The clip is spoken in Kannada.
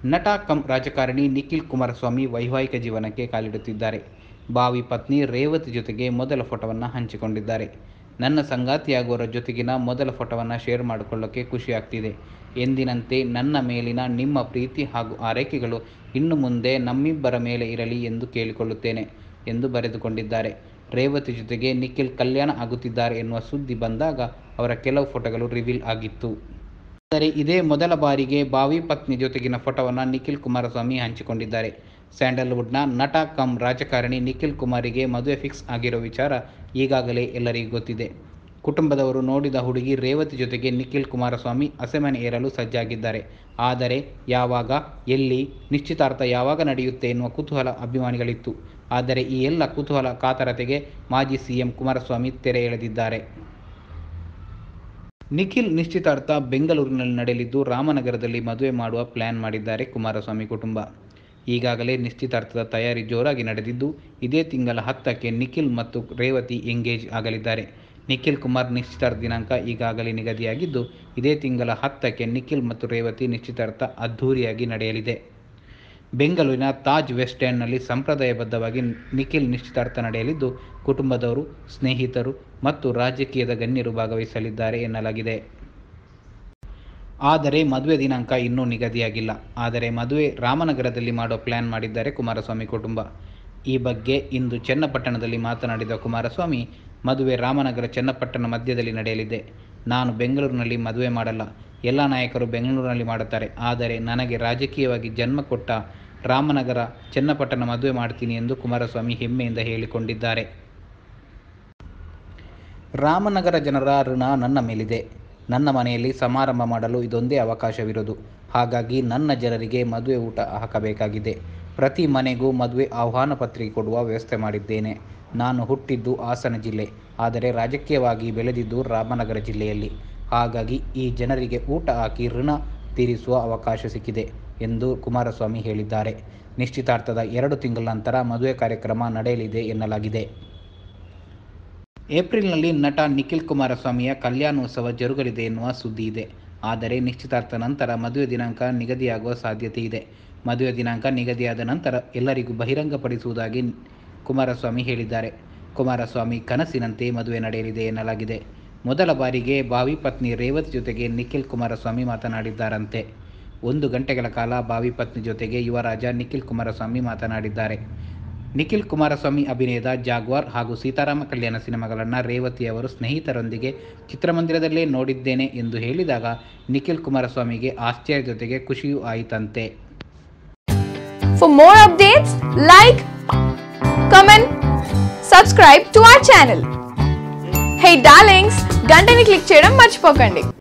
ನಟ ಕಂ ರಾಜಕಾರಣಿ ನಿಖಿಲ್ ಕುಮಾರಸ್ವಾಮಿ ವೈವಾಹಿಕ ಜೀವನಕ್ಕೆ ಕಾಲಿಡುತ್ತಿದ್ದಾರೆ ಭಾವಿ ಪತ್ನಿ ರೇವತಿ ಜೊತೆಗೆ ಮೊದಲ ಫೋಟೋವನ್ನು ಹಂಚಿಕೊಂಡಿದ್ದಾರೆ ನನ್ನ ಸಂಗಾತಿಯಾಗುವವರ ಜೊತೆಗಿನ ಮೊದಲ ಫೋಟೋವನ್ನು ಶೇರ್ ಮಾಡಿಕೊಳ್ಳೋಕ್ಕೆ ಖುಷಿಯಾಗ್ತಿದೆ ಎಂದಿನಂತೆ ನನ್ನ ಮೇಲಿನ ನಿಮ್ಮ ಪ್ರೀತಿ ಹಾಗೂ ಆರೈಕೆಗಳು ಇನ್ನು ಮುಂದೆ ನಮ್ಮಿಬ್ಬರ ಮೇಲೆ ಇರಲಿ ಎಂದು ಕೇಳಿಕೊಳ್ಳುತ್ತೇನೆ ಎಂದು ಬರೆದುಕೊಂಡಿದ್ದಾರೆ ರೇವತಿ ಜೊತೆಗೆ ನಿಖಿಲ್ ಕಲ್ಯಾಣ ಆಗುತ್ತಿದ್ದಾರೆ ಎನ್ನುವ ಸುದ್ದಿ ಬಂದಾಗ ಅವರ ಕೆಲವು ಫೋಟೋಗಳು ರಿವೀಲ್ ಆಗಿತ್ತು ಆದರೆ ಇದೇ ಮೊದಲ ಬಾರಿಗೆ ಭಾವಿ ಪತ್ನಿ ಜೊತೆಗಿನ ಫೋಟೋವನ್ನು ನಿಖಿಲ್ ಕುಮಾರಸ್ವಾಮಿ ಹಂಚಿಕೊಂಡಿದ್ದಾರೆ ಸ್ಯಾಂಡಲ್ವುಡ್ನ ನಟ ಕಮ್ ರಾಜಕಾರಣಿ ನಿಖಿಲ್ ಕುಮಾರಿಗೆ ಮದುವೆ ಫಿಕ್ಸ್ ಆಗಿರೋ ವಿಚಾರ ಈಗಾಗಲೇ ಎಲ್ಲರಿಗೂ ಗೊತ್ತಿದೆ ಕುಟುಂಬದವರು ನೋಡಿದ ಹುಡುಗಿ ರೇವತಿ ಜೊತೆಗೆ ನಿಖಿಲ್ ಕುಮಾರಸ್ವಾಮಿ ಹಸೆಮಣೆ ಏರಲು ಸಜ್ಜಾಗಿದ್ದಾರೆ ಆದರೆ ಯಾವಾಗ ಎಲ್ಲಿ ನಿಶ್ಚಿತಾರ್ಥ ಯಾವಾಗ ನಡೆಯುತ್ತೆ ಎನ್ನುವ ಕುತೂಹಲ ಅಭಿಮಾನಿಗಳಿತ್ತು ಆದರೆ ಈ ಎಲ್ಲ ಕುತೂಹಲ ಕಾತರತೆಗೆ ಮಾಜಿ ಸಿಎಂ ಕುಮಾರಸ್ವಾಮಿ ತೆರೆ ಎಳೆದಿದ್ದಾರೆ ನಿಖಿಲ್ ನಿಶ್ಚಿತಾರ್ಥ ಬೆಂಗಳೂರಿನಲ್ಲಿ ನಡೆಯಲಿದ್ದು ರಾಮನಗರದಲ್ಲಿ ಮದುವೆ ಮಾಡುವ ಪ್ಲಾನ್ ಮಾಡಿದ್ದಾರೆ ಕುಮಾರಸ್ವಾಮಿ ಕುಟುಂಬ ಈಗಾಗಲೇ ನಿಶ್ಚಿತಾರ್ಥದ ತಯಾರಿ ಜೋರಾಗಿ ನಡೆದಿದ್ದು ಇದೇ ತಿಂಗಳ ಹತ್ತಕ್ಕೆ ನಿಖಿಲ್ ಮತ್ತು ರೇವತಿ ಎಂಗೇಜ್ ಆಗಲಿದ್ದಾರೆ ನಿಖಿಲ್ ಕುಮಾರ್ ನಿಶ್ಚಿತಾರ್ಥ ದಿನಾಂಕ ಈಗಾಗಲೇ ನಿಗದಿಯಾಗಿದ್ದು ಇದೇ ತಿಂಗಳ ಹತ್ತಕ್ಕೆ ನಿಖಿಲ್ ಮತ್ತು ರೇವತಿ ನಿಶ್ಚಿತಾರ್ಥ ಅದ್ಧೂರಿಯಾಗಿ ನಡೆಯಲಿದೆ ಬೆಂಗಳೂರಿನ ತಾಜ್ ವೆಸ್ಟ್ ಎಂಡ್ನಲ್ಲಿ ಸಂಪ್ರದಾಯಬದ್ಧವಾಗಿ ನಿಖಿಲ್ ನಿಶ್ಚಿತಾರ್ಥ ನಡೆಯಲಿದ್ದು ಕುಟುಂಬದವರು ಸ್ನೇಹಿತರು ಮತ್ತು ರಾಜಕೀಯದ ಗಣ್ಯರು ಭಾಗವಹಿಸಲಿದ್ದಾರೆ ಎನ್ನಲಾಗಿದೆ ಆದರೆ ಮದುವೆ ದಿನಾಂಕ ಇನ್ನೂ ನಿಗದಿಯಾಗಿಲ್ಲ ಆದರೆ ಮದುವೆ ರಾಮನಗರದಲ್ಲಿ ಮಾಡೋ ಪ್ಲಾನ್ ಮಾಡಿದ್ದಾರೆ ಕುಮಾರಸ್ವಾಮಿ ಕುಟುಂಬ ಈ ಬಗ್ಗೆ ಇಂದು ಚನ್ನಪಟ್ಟಣದಲ್ಲಿ ಮಾತನಾಡಿದ ಕುಮಾರಸ್ವಾಮಿ ಮದುವೆ ರಾಮನಗರ ಚನ್ನಪಟ್ಟಣ ಮಧ್ಯದಲ್ಲಿ ನಡೆಯಲಿದೆ ನಾನು ಬೆಂಗಳೂರಿನಲ್ಲಿ ಮದುವೆ ಮಾಡಲ್ಲ ಎಲ್ಲ ನಾಯಕರು ಬೆಂಗಳೂರಿನಲ್ಲಿ ಮಾಡುತ್ತಾರೆ ಆದರೆ ನನಗೆ ರಾಜಕೀಯವಾಗಿ ಜನ್ಮ ಕೊಟ್ಟ ರಾಮನಗರ ಚನ್ನಪಟ್ಟಣ ಮದುವೆ ಮಾಡ್ತೀನಿ ಎಂದು ಕುಮಾರಸ್ವಾಮಿ ಹೆಮ್ಮೆಯಿಂದ ಹೇಳಿಕೊಂಡಿದ್ದಾರೆ ರಾಮನಗರ ಜನರ ಋಣ ನನ್ನ ಮೇಲಿದೆ ನನ್ನ ಮನೆಯಲ್ಲಿ ಸಮಾರಂಭ ಮಾಡಲು ಇದೊಂದೇ ಅವಕಾಶವಿರೋದು ಹಾಗಾಗಿ ನನ್ನ ಜನರಿಗೆ ಮದುವೆ ಊಟ ಹಾಕಬೇಕಾಗಿದೆ ಪ್ರತಿ ಮನೆಗೂ ಮದುವೆ ಆಹ್ವಾನ ಪತ್ರಿಕೆ ಕೊಡುವ ವ್ಯವಸ್ಥೆ ಮಾಡಿದ್ದೇನೆ ನಾನು ಹುಟ್ಟಿದ್ದು ಹಾಸನ ಜಿಲ್ಲೆ ಆದರೆ ರಾಜಕೀಯವಾಗಿ ಬೆಳೆದಿದ್ದು ರಾಮನಗರ ಜಿಲ್ಲೆಯಲ್ಲಿ ಹಾಗಾಗಿ ಈ ಜನರಿಗೆ ಊಟ ಹಾಕಿ ಋಣ ತೀರಿಸುವ ಅವಕಾಶ ಸಿಕ್ಕಿದೆ ಎಂದು ಕುಮಾರಸ್ವಾಮಿ ಹೇಳಿದ್ದಾರೆ ನಿಶ್ಚಿತಾರ್ಥದ ಎರಡು ತಿಂಗಳ ನಂತರ ಮದುವೆ ಕಾರ್ಯಕ್ರಮ ನಡೆಯಲಿದೆ ಎನ್ನಲಾಗಿದೆ ಏಪ್ರಿಲ್ನಲ್ಲಿ ನಟ ನಿಖಿಲ್ ಕುಮಾರಸ್ವಾಮಿಯ ಕಲ್ಯಾಣೋತ್ಸವ ಜರುಗಲಿದೆ ಎನ್ನುವ ಸುದ್ದಿ ಇದೆ ಆದರೆ ನಿಶ್ಚಿತಾರ್ಥ ನಂತರ ಮದುವೆ ದಿನಾಂಕ ನಿಗದಿಯಾಗುವ ಸಾಧ್ಯತೆ ಇದೆ ಮದುವೆ ದಿನಾಂಕ ನಿಗದಿಯಾದ ನಂತರ ಎಲ್ಲರಿಗೂ ಬಹಿರಂಗಪಡಿಸುವುದಾಗಿ ಕುಮಾರಸ್ವಾಮಿ ಹೇಳಿದ್ದಾರೆ ಕುಮಾರಸ್ವಾಮಿ ಕನಸಿನಂತೆ ಮದುವೆ ನಡೆಯಲಿದೆ ಎನ್ನಲಾಗಿದೆ ಮೊದಲ ಬಾರಿಗೆ ಭಾವಿ ಪತ್ನಿ ರೇವತಿ ಜೊತೆಗೆ ನಿಖಿಲ್ ಕುಮಾರಸ್ವಾಮಿ ಮಾತನಾಡಿದ್ದಾರಂತೆ ಒಂದು ಗಂಟೆಗಳ ಕಾಲ ಭಾವಿ ಪತ್ನಿ ಜೊತೆಗೆ ಯುವರಾಜ ನಿಖಿಲ್ ಕುಮಾರಸ್ವಾಮಿ ಮಾತನಾಡಿದ್ದಾರೆ ನಿಖಿಲ್ ಕುಮಾರಸ್ವಾಮಿ ಅಭಿನಯದ ಜಾಗ್ವಾರ್ ಹಾಗೂ ಸೀತಾರಾಮ ಕಲ್ಯಾಣ ಸಿನಿಮಾಗಳನ್ನು ರೇವತಿ ಅವರು ಸ್ನೇಹಿತರೊಂದಿಗೆ ಚಿತ್ರಮಂದಿರದಲ್ಲೇ ನೋಡಿದ್ದೇನೆ ಎಂದು ಹೇಳಿದಾಗ ನಿಖಿಲ್ ಕುಮಾರಸ್ವಾಮಿಗೆ ಆಶ್ಚರ್ಯ ಜೊತೆಗೆ ಖುಷಿಯೂ ಆಯಿತಂತೆ For more updates, like, comment, subscribe to our channel. Hey darlings, గంటని click చేయడం మర్చిపోకండి